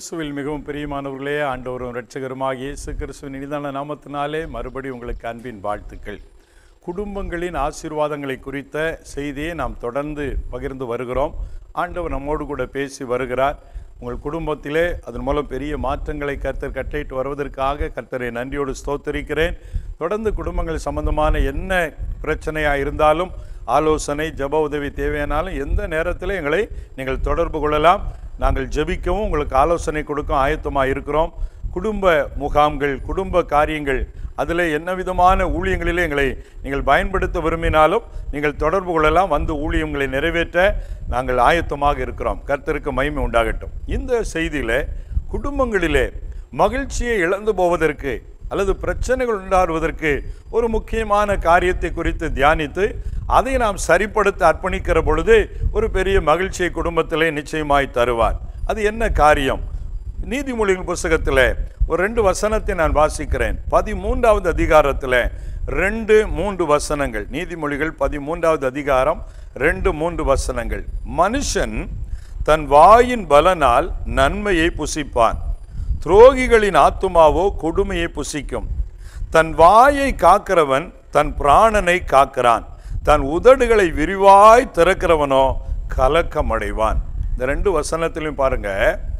கிறிஸ்துவில் மிகவும் பிரியமானவர்களே ஆண்டவரும் இரட்சகருமாகிய இயேசு கிறிஸ்துவின் இனிதான நாமத்தினாலே மறுபடி உங்களுக்கு அன்பின் வாழ்த்துக்கள் குடும்பங்களின் ஆசீர்வாதங்களை குறித்த செய்தியை நாம் தொடர்ந்து பகிர்ந்து வருகிறோம் ஆண்டவர் நம்மோடு கூட பேசி வருகிறார் உங்கள் குடும்பத்திலே அதன் மூலம் பெரிய மாற்றங்களை கர்த்தர் கட்டளையிட்டு வருவதற்காக கர்த்தரை நன்றியோடு ஸ்தோத்தரிக்கிறேன் தொடர்ந்து குடும்பங்கள் சம்பந்தமான என்ன பிரச்சனையாக இருந்தாலும் ஆலோசனை ஜெப உதவி தேவையானாலும் எந்த நேரத்தில் எங்களை நீங்கள் தொடர்பு கொள்ளலாம் நாங்கள் ஜெபிக்கவும் உங்களுக்கு ஆலோசனை கொடுக்க ஆயத்தமாக இருக்கிறோம் குடும்ப முகாம்கள் குடும்ப காரியங்கள் அதில் என்ன விதமான ஊழியங்களிலே எங்களை நீங்கள் பயன்படுத்த விரும்பினாலும் நீங்கள் தொடர்பு கொள்ளலாம் வந்து ஊழியங்களை நிறைவேற்ற நாங்கள் ஆயத்தமாக இருக்கிறோம் கர்த்தருக்கு மகிமை உண்டாகட்டும் இந்த செய்தியில் குடும்பங்களிலே மகிழ்ச்சியை இழந்து போவதற்கு அல்லது பிரச்சனைகள் உண்டாடுவதற்கு ஒரு முக்கியமான காரியத்தை குறித்து தியானித்து அதை நாம் சரிப்படுத்த அர்ப்பணிக்கிற பொழுது ஒரு பெரிய மகிழ்ச்சியை குடும்பத்திலே நிச்சயமாய் தருவார் அது என்ன காரியம் நீதிமொழிகள் புஸ்தகத்தில் ஒரு ரெண்டு வசனத்தை நான் வாசிக்கிறேன் பதிமூன்றாவது அதிகாரத்தில் ரெண்டு மூன்று வசனங்கள் நீதிமொழிகள் பதிமூன்றாவது அதிகாரம் ரெண்டு மூன்று வசனங்கள் மனுஷன் தன் வாயின் பலனால் நன்மையை புசிப்பான் துரோகிகளின் ஆத்துமாவோ கொடுமையை புசிக்கும் தன் வாயை காக்கிறவன் தன் பிராணனை காக்கிறான் தன் உதடுகளை விரிவாய் திறக்கிறவனோ கலக்கமடைவான் இந்த ரெண்டு வசனத்திலையும் பாருங்க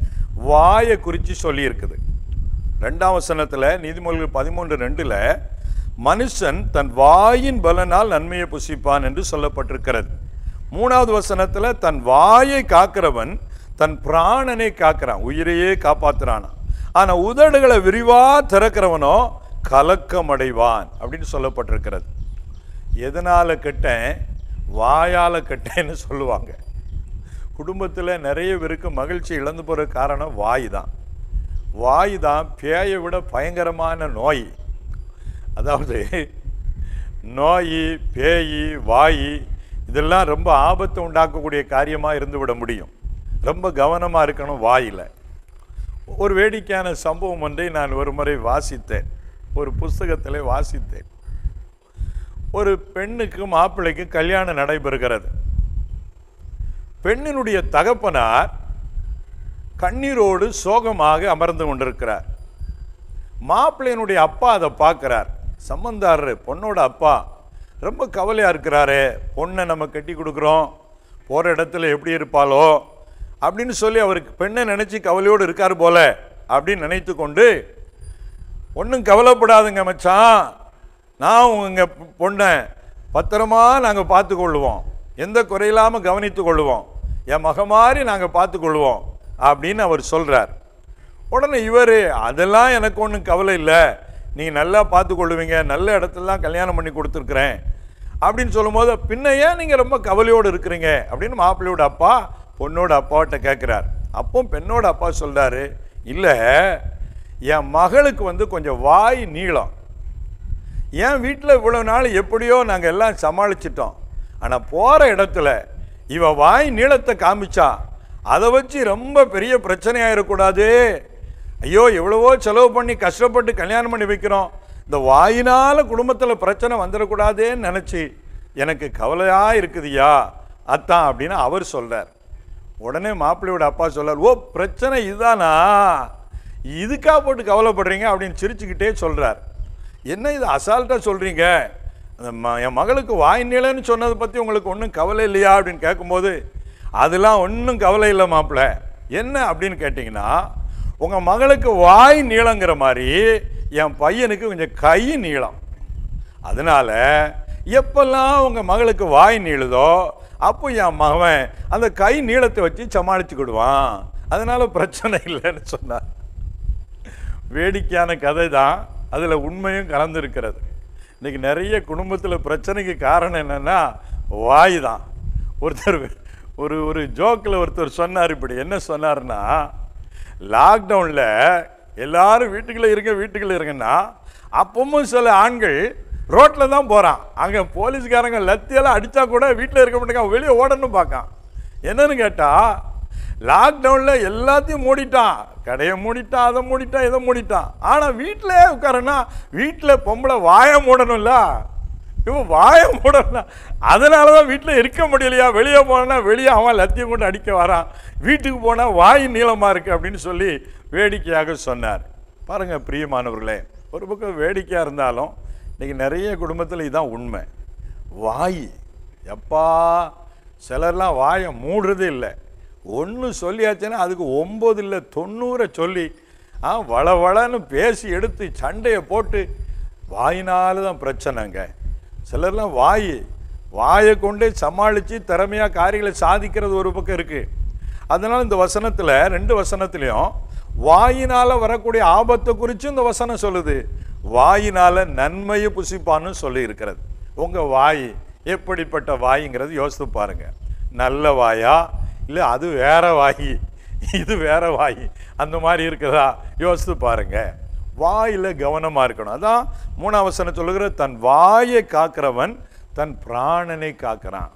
வாயை குறித்து சொல்லியிருக்குது ரெண்டாம் வசனத்தில் நீதிமொழிகள் பதிமூன்று ரெண்டில் மனுஷன் தன் வாயின் பலனால் நன்மையை புசிப்பான் என்று சொல்லப்பட்டிருக்கிறது மூணாவது வசனத்தில் தன் வாயை காக்கிறவன் தன் பிராணனை காக்கிறான் உயிரையே காப்பாத்துறானா ஆனா உதடுகளை விரிவா திறக்கிறவனோ கலக்கமடைவான் அப்படின்னு சொல்லப்பட்டிருக்கிறது எதனால கெட்டேன் வாயால கெட்டேன்னு சொல்லுவாங்க குடும்பத்தில் நிறைய பேருக்கு மகிழ்ச்சி இழந்து போகிற காரணம் வாய் தான் வாய் தான் பேயை விட பயங்கரமான நோய் அதாவது நோய் பேய் வாய் இதெல்லாம் ரொம்ப ஆபத்தை உண்டாக்கக்கூடிய காரியமாக இருந்து விட முடியும் ரொம்ப கவனமாக இருக்கணும் வாயில் ஒரு வேடிக்கையான சம்பவம் ஒன்றை நான் ஒரு முறை வாசித்தேன் ஒரு புஸ்தகத்தில் வாசித்தேன் ஒரு பெண்ணுக்கு மாப்பிள்ளைக்கு கல்யாணம் நடைபெறுகிறது பெண்ணினுடைய தகப்பனார் கண்ணீரோடு சோகமாக அமர்ந்து கொண்டிருக்கிறார் மாப்பிள்ளையினுடைய அப்பா அதை பார்க்கிறார் சம்பந்தாரு பொண்ணோட அப்பா ரொம்ப கவலையாக இருக்கிறாரு பொண்ணை நம்ம கட்டி கொடுக்குறோம் போகிற இடத்துல எப்படி இருப்பாளோ அப்படின்னு சொல்லி அவருக்கு பெண்ணை நினச்சி கவலையோடு இருக்கார் போல அப்படின்னு நினைத்து கொண்டு ஒன்றும் கவலைப்படாதுங்க மச்சான் நான் உங்கள் பொண்ணை பத்திரமா நாங்கள் பார்த்து கொள்ளுவோம் எந்த குறையில்லாமல் கவனித்து கொள்ளுவோம் என் மக மாதிரி நாங்கள் பார்த்து கொள்வோம் அப்படின்னு அவர் சொல்கிறார் உடனே இவர் அதெல்லாம் எனக்கு ஒன்றும் கவலை இல்லை நீங்கள் நல்லா பார்த்து கொள்ளுவீங்க நல்ல இடத்துலலாம் கல்யாணம் பண்ணி கொடுத்துருக்குறேன் அப்படின்னு சொல்லும்போது பின்ன ஏன் நீங்கள் ரொம்ப கவலையோடு இருக்கிறீங்க அப்படின்னு மாப்பிள்ளையோட அப்பா பொண்ணோட அப்பாட்ட கேட்குறார் அப்போ பெண்ணோட அப்பா சொல்கிறாரு இல்லை என் மகளுக்கு வந்து கொஞ்சம் வாய் நீளம் என் வீட்டில் இவ்வளோ நாள் எப்படியோ நாங்கள் எல்லாம் சமாளிச்சிட்டோம் ஆனால் போகிற இடத்துல இவ வாய் நீளத்தை காமிச்சா அதை வச்சு ரொம்ப பெரிய பிரச்சனையாயிடக்கூடாது ஐயோ எவ்வளவோ செலவு பண்ணி கஷ்டப்பட்டு கல்யாணம் பண்ணி வைக்கிறோம் இந்த வாயினால் குடும்பத்தில் பிரச்சனை வந்துடக்கூடாதேன்னு நினச்சி எனக்கு கவலையாக இருக்குதுயா அத்தான் அப்படின்னு அவர் சொல்கிறார் உடனே மாப்பிள்ளையோட அப்பா சொல்றார் ஓ பிரச்சனை இதுதானா இதுக்கா போட்டு கவலைப்படுறீங்க அப்படின்னு சிரிச்சுக்கிட்டே சொல்கிறார் என்ன இது அசால்ட்டாக சொல்கிறீங்க அந்த ம- என் மகளுக்கு வாய் நீளன்னு சொன்னதை பற்றி உங்களுக்கு ஒன்றும் கவலை இல்லையா அப்படின்னு கேட்கும்போது அதெல்லாம் ஒன்றும் கவலை இல்லை மாப்பிள்ள என்ன அப்படின்னு கேட்டிங்கன்னா உங்கள் மகளுக்கு வாய் நீளங்கிற மாதிரி என் பையனுக்கு கொஞ்சம் கை நீளம் அதனால எப்பெல்லாம் உங்க மகளுக்கு வாய் நீளுதோ அப்போ என் மகன் அந்த கை நீளத்தை வச்சு சமாளிச்சுக்கிடுவான் அதனால பிரச்சனை இல்லைன்னு சொன்னார் வேடிக்கையான கதை தான் அதில் உண்மையும் கலந்துருக்கிறது இன்னைக்கு நிறைய குடும்பத்தில் பிரச்சனைக்கு காரணம் என்னன்னா வாய் தான் ஒருத்தர் ஒரு ஒரு ஜோக்கில் ஒருத்தர் சொன்னார் இப்படி என்ன சொன்னார்னா லாக்டவுனில் எல்லாரும் வீட்டுக்குள்ளே இருங்க வீட்டுக்குள்ளே இருங்கன்னா அப்பவும் சில ஆண்கள் ரோட்டில் தான் போகிறான் அங்கே போலீஸ்காரங்க லத்தியெல்லாம் அடித்தா கூட வீட்டில் இருக்க மாட்டேங்க வெளியே ஓடணும் பார்க்கான் என்னன்னு கேட்டால் லாக்டவுனில் எல்லாத்தையும் மூடிட்டான் கடையை மூடிட்டான் அதை மூடிட்டான் இதை மூடிட்டான் ஆனால் வீட்டிலே உட்காரனா வீட்டில் பொம்பளை வாயை மூடணும்ல இவன் வாய மூடலாம் அதனால தான் வீட்டில் இருக்க முடியலையா வெளியே போனா வெளியே அவன் லத்தியம் கொண்டு அடிக்க வரான் வீட்டுக்கு போனால் வாய் நீளமாக இருக்கு அப்படின்னு சொல்லி வேடிக்கையாக சொன்னார் பாருங்க பிரியமானவர்களே ஒரு பக்கம் வேடிக்கையாக இருந்தாலும் இன்னைக்கு நிறைய குடும்பத்தில் இதான் உண்மை வாய் எப்பா சிலர்லாம் வாயை மூடுறதே இல்லை ஒன்று சொல்லியாச்சுன்னா அதுக்கு ஒம்பது இல்லை தொண்ணூறை சொல்லி ஆ வள வளன்னு பேசி எடுத்து சண்டையை போட்டு வாயினால தான் பிரச்சனைங்க சிலர்லாம் வாய் வாயை கொண்டே சமாளித்து திறமையாக காரியங்களை சாதிக்கிறது ஒரு பக்கம் இருக்குது அதனால் இந்த வசனத்தில் ரெண்டு வசனத்துலேயும் வாயினால் வரக்கூடிய ஆபத்தை குறித்து இந்த வசனம் சொல்லுது வாயினால் நன்மையை புசிப்பான்னு சொல்லி இருக்கிறது உங்கள் வாய் எப்படிப்பட்ட வாய்ங்கிறது யோசித்து பாருங்க நல்ல வாயா இல்லை அது வேற வாய் இது வேற வாய் அந்த மாதிரி இருக்குதா யோசித்து பாருங்க வாயில் கவனமாக இருக்கணும் அதான் மூணாம் வசனம் சொல்லுகிற தன் வாயை காக்கிறவன் தன் பிராணனை காக்கிறான்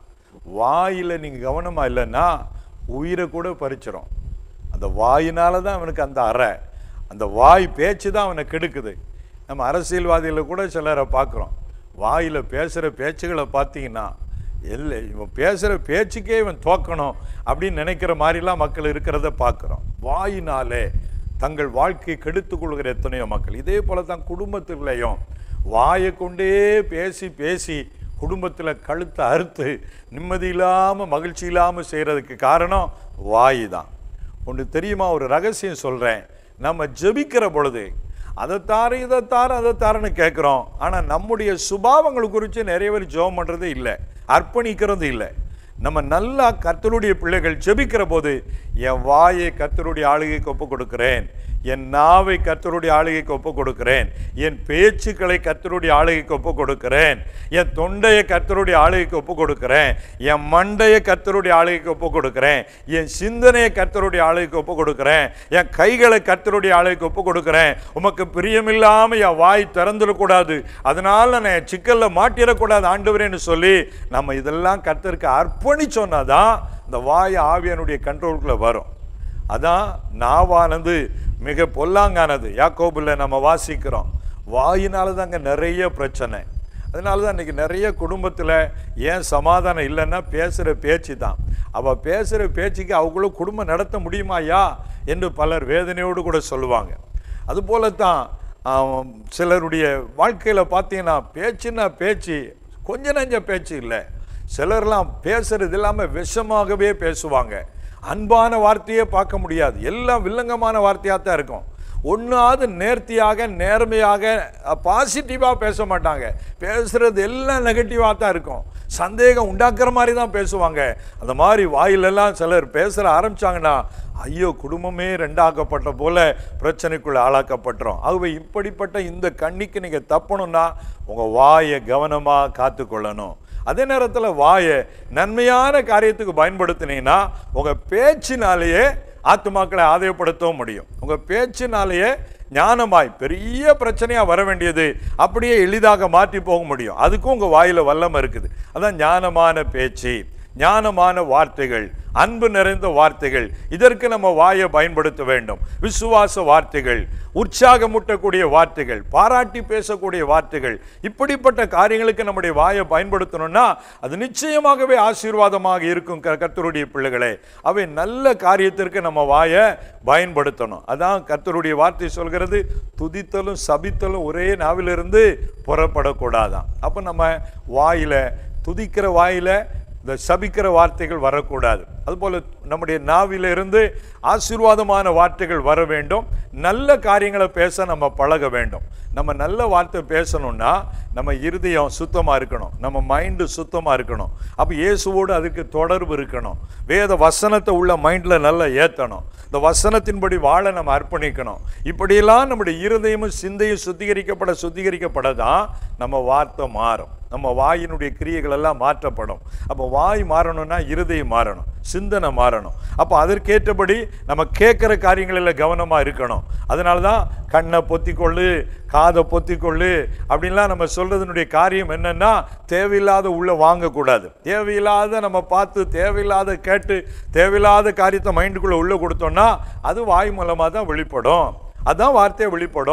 வாயில் நீங்கள் கவனமாக இல்லைன்னா உயிரை கூட பறிச்சிரும் அந்த வாயினால தான் அவனுக்கு அந்த அறை அந்த வாய் பேச்சு தான் அவனை கெடுக்குது நம்ம அரசியல்வாதிகளை கூட சிலரை பார்க்குறோம் வாயில் பேசுகிற பேச்சுகளை பார்த்தீங்கன்னா இல்லை இவன் பேசுகிற பேச்சுக்கே இவன் தோக்கணும் அப்படின்னு நினைக்கிற மாதிரிலாம் மக்கள் இருக்கிறத பார்க்குறோம் வாயினாலே தங்கள் வாழ்க்கையை கெடுத்துக் கொள்கிற எத்தனையோ மக்கள் இதே போல தான் குடும்பத்துக்குள்ளேயும் வாயை கொண்டே பேசி பேசி குடும்பத்தில் கழுத்தை அறுத்து நிம்மதி இல்லாமல் மகிழ்ச்சி இல்லாமல் செய்கிறதுக்கு காரணம் வாய் தான் ஒன்று தெரியுமா ஒரு ரகசியம் சொல்கிறேன் நம்ம ஜெபிக்கிற பொழுது அதை தார இதை தார அதை தாரன்னு கேட்குறோம் ஆனால் நம்முடைய சுபாவங்கள் குறித்து நிறைய பேர் ஜெபம் பண்ணுறதே இல்லை அர்ப்பணிக்கிறது இல்லை நம்ம நல்லா கர்த்தருடைய பிள்ளைகள் ஜெபிக்கிற போது என் வாயை கர்த்தருடைய ஆளுகைக்கு ஒப்பு கொடுக்கிறேன் என் நாவை கர்த்தருடைய ஆளுகைக்கு ஒப்பு கொடுக்கிறேன் என் பேச்சுக்களை கர்த்தருடைய ஆளுகைக்கு ஒப்பு கொடுக்கிறேன் என் தொண்டையை கர்த்தருடைய ஆளுகைக்கு ஒப்பு கொடுக்கிறேன் என் மண்டையை கர்த்தருடைய ஆளுகைக்கு ஒப்பு கொடுக்கிறேன் என் சிந்தனையை கர்த்தருடைய ஆளுகைக்கு ஒப்பு கொடுக்கிறேன் என் கைகளை கர்த்தருடைய ஆளுகைக்கு ஒப்பு கொடுக்கிறேன் உமக்கு பிரியமில்லாம என் வாய் திறந்துடக்கூடாது அதனால நான் என் சிக்கல்ல மாட்டிடக்கூடாது ஆண்டவரேன்னு சொல்லி நம்ம இதெல்லாம் கர்த்தருக்கு அர்ப்பணிச்சோன்னா தான் இந்த வாய் ஆவியானுடைய கண்ட்ரோலுக்குள்ள வரும் அதான் நாவானது மிக பொல்லாங்கானது யாக்கோபுல நம்ம வாசிக்கிறோம் வாயினால தாங்க நிறைய பிரச்சனை அதனால தான் இன்னைக்கு நிறைய குடும்பத்தில் ஏன் சமாதானம் இல்லைன்னா பேசுகிற பேச்சு தான் அவள் பேசுகிற பேச்சுக்கு அவங்களும் குடும்பம் நடத்த முடியுமாயா என்று பலர் வேதனையோடு கூட சொல்லுவாங்க அதுபோல தான் ஆம், சிலருடைய வாழ்க்கையில் பார்த்தீங்கன்னா பேச்சுன்னா பேச்சு கொஞ்ச நஞ்ச பேச்சு இல்லை சிலர்லாம் பேசுறது இல்லாமல் விஷமாகவே பேசுவாங்க அன்பான வார்த்தையே பார்க்க முடியாது எல்லாம் வில்லங்கமான வார்த்தையாக தான் இருக்கும் ஒன்றாவது நேர்த்தியாக நேர்மையாக பாசிட்டிவாக பேச மாட்டாங்க பேசுறது எல்லாம் நெகட்டிவாக தான் இருக்கும் சந்தேகம் உண்டாக்குற மாதிரி தான் பேசுவாங்க அந்த மாதிரி வாயிலெல்லாம் சிலர் பேசுகிற ஆரம்பிச்சாங்கன்னா ஐயோ குடும்பமே ரெண்டாக்கப்பட்ட போல பிரச்சனைக்குள்ள ஆளாக்கப்பட்டுரும் ஆகவே இப்படிப்பட்ட இந்த கண்ணிக்கு நீங்கள் தப்பணும்னா உங்கள் வாயை கவனமாக காத்துக்கொள்ளணும் அதே நேரத்தில் வாயை நன்மையான காரியத்துக்கு பயன்படுத்தினீங்கன்னா உங்கள் பேச்சினாலேயே ஆத்துமாக்களை ஆதாயப்படுத்தவும் முடியும் உங்கள் பேச்சினாலேயே ஞானமாய் பெரிய பிரச்சனையாக வர வேண்டியது அப்படியே எளிதாக மாற்றி போக முடியும் அதுக்கும் உங்கள் வாயில் வல்லமை இருக்குது அதான் ஞானமான பேச்சு ஞானமான வார்த்தைகள் அன்பு நிறைந்த வார்த்தைகள் இதற்கு நம்ம வாயை பயன்படுத்த வேண்டும் விசுவாச வார்த்தைகள் உற்சாகமூட்டக்கூடிய வார்த்தைகள் பாராட்டி பேசக்கூடிய வார்த்தைகள் இப்படிப்பட்ட காரியங்களுக்கு நம்முடைய வாயை பயன்படுத்தணும்னா அது நிச்சயமாகவே ஆசீர்வாதமாக இருக்கும் க- கர்த்தருடைய பிள்ளைகளே அவை நல்ல காரியத்திற்கு நம்ம வாயை பயன்படுத்தணும் அதான் கர்த்தருடைய வார்த்தை சொல்கிறது துதித்தலும் சபித்தலும் ஒரே நாவிலிருந்து புறப்படக்கூடாதான் அப்போ நம்ம வாயில துதிக்கிற வாயில இந்த சபிக்கிற வார்த்தைகள் வரக்கூடாது அதுபோல் நம்முடைய நாவிலிருந்து ஆசீர்வாதமான வார்த்தைகள் வர வேண்டும் நல்ல காரியங்களை பேச நம்ம பழக வேண்டும் நம்ம நல்ல வார்த்தை பேசணும்னா நம்ம இருதயம் சுத்தமாக இருக்கணும் நம்ம மைண்டு சுத்தமாக இருக்கணும் அப்போ இயேசுவோடு அதுக்கு தொடர்பு இருக்கணும் வேத வசனத்தை உள்ள மைண்டில் நல்லா ஏற்றணும் இந்த வசனத்தின்படி வாழ நம்ம அர்ப்பணிக்கணும் இப்படியெல்லாம் நம்முடைய இருதயமும் சிந்தையும் சுத்திகரிக்கப்பட சுத்திகரிக்கப்பட தான் நம்ம வார்த்தை மாறும் நம்ம வாயினுடைய கிரியைகள் எல்லாம் மாற்றப்படும் அப்போ வாய் மாறணும்னா இருதயம் மாறணும் சிந்தனை மாறணும் அப்போ அதற்கேற்றபடி நம்ம கேட்குற காரியங்களில் கவனமாக இருக்கணும் அதனால தான் கண்ணை பொத்திக்கொள்ளு காதை பொத்திக்கொள்ளு அப்படின்லாம் நம்ம சொல்றதுனுடைய காரியம் என்னன்னா தேவையில்லாத உள்ள வாங்கக்கூடாது தேவையில்லாத நம்ம பார்த்து தேவையில்லாத கேட்டு தேவையில்லாத காரியத்தை மைண்டுக்குள்ளே உள்ள கொடுத்தோம்னா அது வாய் மூலமாக தான் வெளிப்படும் அதான் வார்த்தை வெளிப்படும்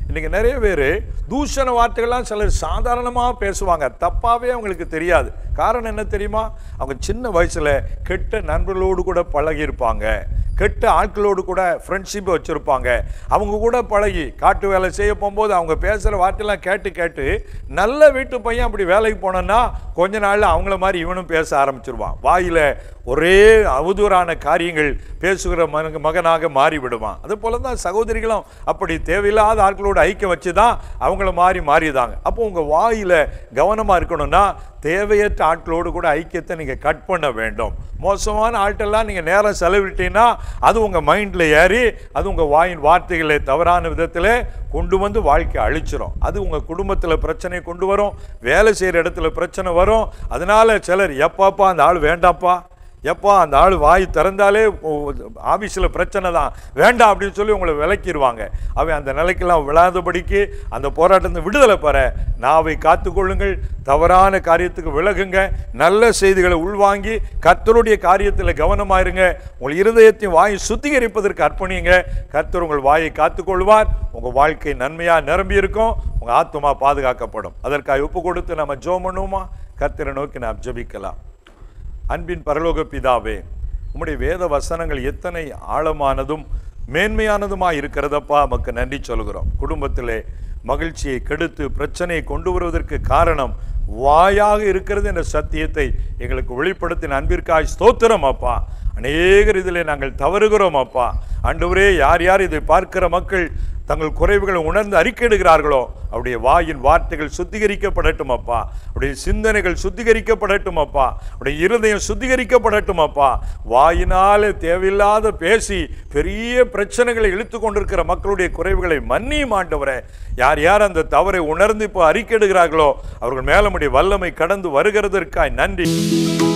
இன்னைக்கு நிறைய பேர் தூஷண வார்த்தைகள்லாம் சிலர் சாதாரணமாக பேசுவாங்க தப்பாகவே அவங்களுக்கு தெரியாது காரணம் என்ன தெரியுமா அவங்க சின்ன வயசில் கெட்ட நண்பர்களோடு கூட பழகியிருப்பாங்க கெட்ட ஆட்களோடு கூட ஃப்ரெண்ட்ஷிப் வச்சுருப்பாங்க அவங்க கூட பழகி காட்டு வேலை செய்ய போகும்போது அவங்க பேசுகிற வார்த்தையெல்லாம் கேட்டு கேட்டு நல்ல வீட்டு பையன் அப்படி வேலைக்கு போனோன்னா கொஞ்ச நாள்ல அவங்கள மாதிரி இவனும் பேச ஆரம்பிச்சிருவான் வாயில் ஒரே அவதூறான காரியங்கள் பேசுகிற மக மகனாக மாறி விடுவான் அது போல தான் சகோதரிகளும் அப்படி தேவையில்லாத ஆட்களோட ஐக்கியம் வச்சு தான் அவங்கள மாறி மாறிதாங்க அப்போ உங்கள் வாயில் கவனமாக இருக்கணும்னா தேவையற்ற ஆட்களோடு கூட ஐக்கியத்தை நீங்கள் கட் பண்ண வேண்டும் மோசமான ஆட்கள்லாம் நீங்கள் நேரம் செலவிட்டீங்கன்னா அது உங்கள் மைண்டில் ஏறி அது உங்கள் வாயின் வார்த்தைகளை தவறான விதத்தில் கொண்டு வந்து வாழ்க்கையை அழிச்சிரும் அது உங்கள் குடும்பத்தில் பிரச்சனை கொண்டு வரும் வேலை செய்கிற இடத்துல பிரச்சனை வரும் அதனால சிலர் எப்பப்பா அந்த ஆள் வேண்டாப்பா எப்பா அந்த ஆள் வாய் திறந்தாலே ஆஃபீஸில் பிரச்சனை தான் வேண்டாம் அப்படின்னு சொல்லி உங்களை விலக்கிடுவாங்க அவன் அந்த நிலைக்கெல்லாம் விழாதபடிக்கு அந்த போராட்டத்தை விடுதலை பெற நாவை காத்துக்கொள்ளுங்கள் தவறான காரியத்துக்கு விலகுங்க நல்ல செய்திகளை உள்வாங்கி கர்த்தருடைய காரியத்தில் கவனமாயிருங்க உங்கள் இருதயத்தையும் வாயை சுத்திகரிப்பதற்கு அர்ப்பணியுங்க கர்த்தர் உங்கள் வாயை காத்துக்கொள்வார் உங்கள் வாழ்க்கை நன்மையாக நிரம்பி இருக்கும் உங்கள் ஆத்மா பாதுகாக்கப்படும் அதற்காக ஒப்பு கொடுத்து நம்ம ஜோம் பண்ணுவோமா கர்த்தரை நோக்கி நாம் ஜெபிக்கலாம் அன்பின் பரலோக பிதாவே உம்முடைய வேத வசனங்கள் எத்தனை ஆழமானதும் மேன்மையானதுமாக இருக்கிறதப்பா நமக்கு நன்றி சொல்கிறோம் குடும்பத்திலே மகிழ்ச்சியை கெடுத்து பிரச்சனையை கொண்டு வருவதற்கு காரணம் வாயாக இருக்கிறது என்ற சத்தியத்தை எங்களுக்கு வெளிப்படுத்தின அன்பிற்காய் ஸ்தோத்திரம் அப்பா அநேகர் இதில் நாங்கள் தவறுகிறோம் அப்பா ஆண்டவரே யார் யார் இதை பார்க்கிற மக்கள் தங்கள் குறைவுகளை உணர்ந்து அறிக்கையிடுகிறார்களோ அவருடைய வாயின் வார்த்தைகள் சுத்திகரிக்கப்படட்டும் அப்பா அவருடைய சிந்தனைகள் சுத்திகரிக்கப்படட்டும் அப்பா அவருடைய இருதயம் சுத்திகரிக்கப்படட்டும் அப்பா வாயினாலே தேவையில்லாத பேசி பெரிய பிரச்சனைகளை இழுத்து கொண்டிருக்கிற மக்களுடைய குறைவுகளை மன்னியும் ஆண்டவரே யார் யார் அந்த தவறை உணர்ந்து இப்போ அறிக்கையிடுகிறார்களோ அவர்கள் மேலமுடைய வல்லமை கடந்து வருகிறதற்காய் நன்றி